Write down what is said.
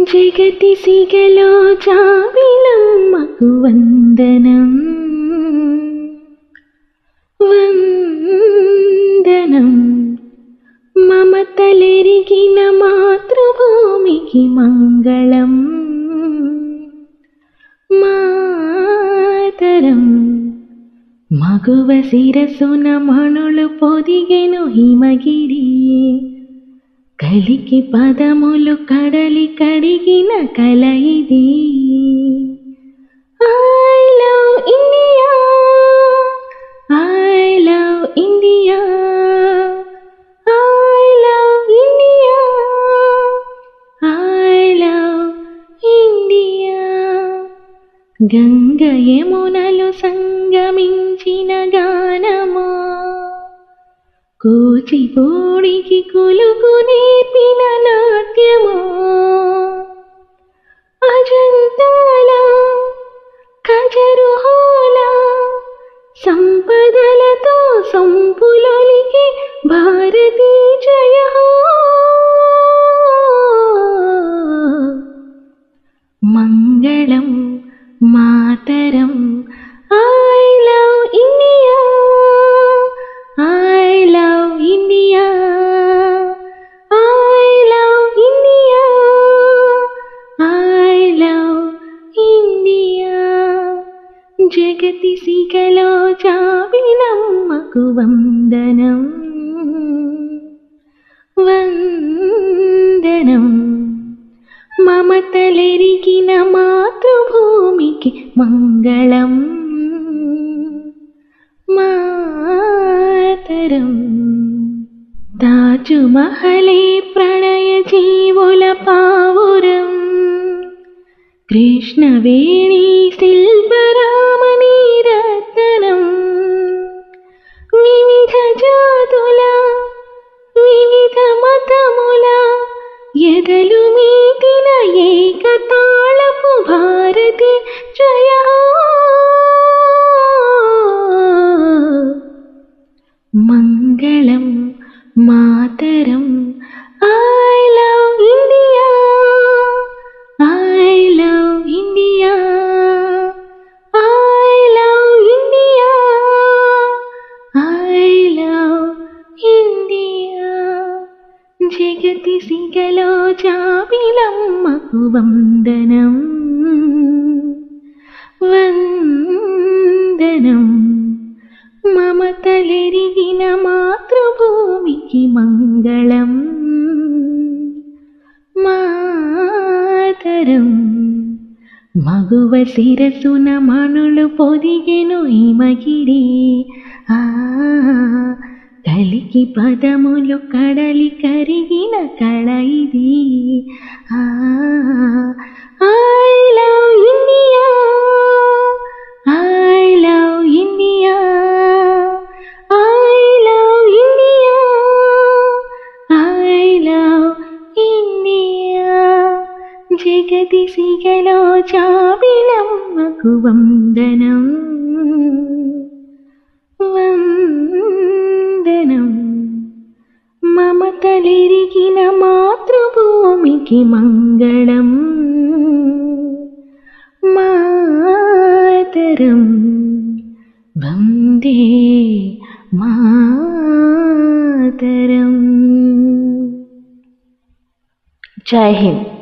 జగతి సిగలో జాబిలమ్మకు వందనం వందనం మమతలెరిగిన మాతృభూమికి మంగళం మాతరం మగువ శిరసున మణులు పొదిగెను హిమగిరి కలికి పదములు కడలి కడిగిన కల ఇది I love India I love India I love India I love India Ganga యమునలు సంగమించిన గానమా కూచిపూడికి కులుకు నేర్పిన నాట్యమా అజంతాల కజరుహోల సంపదలతో సంపులొలికి భారతీ జయ హో. మంగళం మాతరం I love India I love India I love India I love India జగతి సిగలో చావినమ్మకు వందనం వందనం మమతలెరిగిన మాతృభూమికి మంగళం మాతరం తాజుమహలే ప్రణయ జీవుల పావురం కృష్ణవేణి శిల్పరామణి రత్నం వివిధ జాతుల వివిధ మతముల ఎదలు మీటిన ఏకతాళపు భారతి జయ మంగళం మాతరం I love India I love India I love India I love India జగతి సిగలో జాబిలమ్మకు వందనం వందనం మమతలెరిగిన మాతృభూమికి మంగళం మాతరం మగువ శిరసున మణులు పొదిగెను హిమగిరి ఆ కలికి పదములు కడలి కరిగిన కళ ఇది ఆ I love India I love India I love India I love India జగతి సిగలో చావిలమ్మకు వందనం వందనం మమతలిరిగిన మాతృభూమికి మంగళం మాతరం వందే మాతరం జై హింద్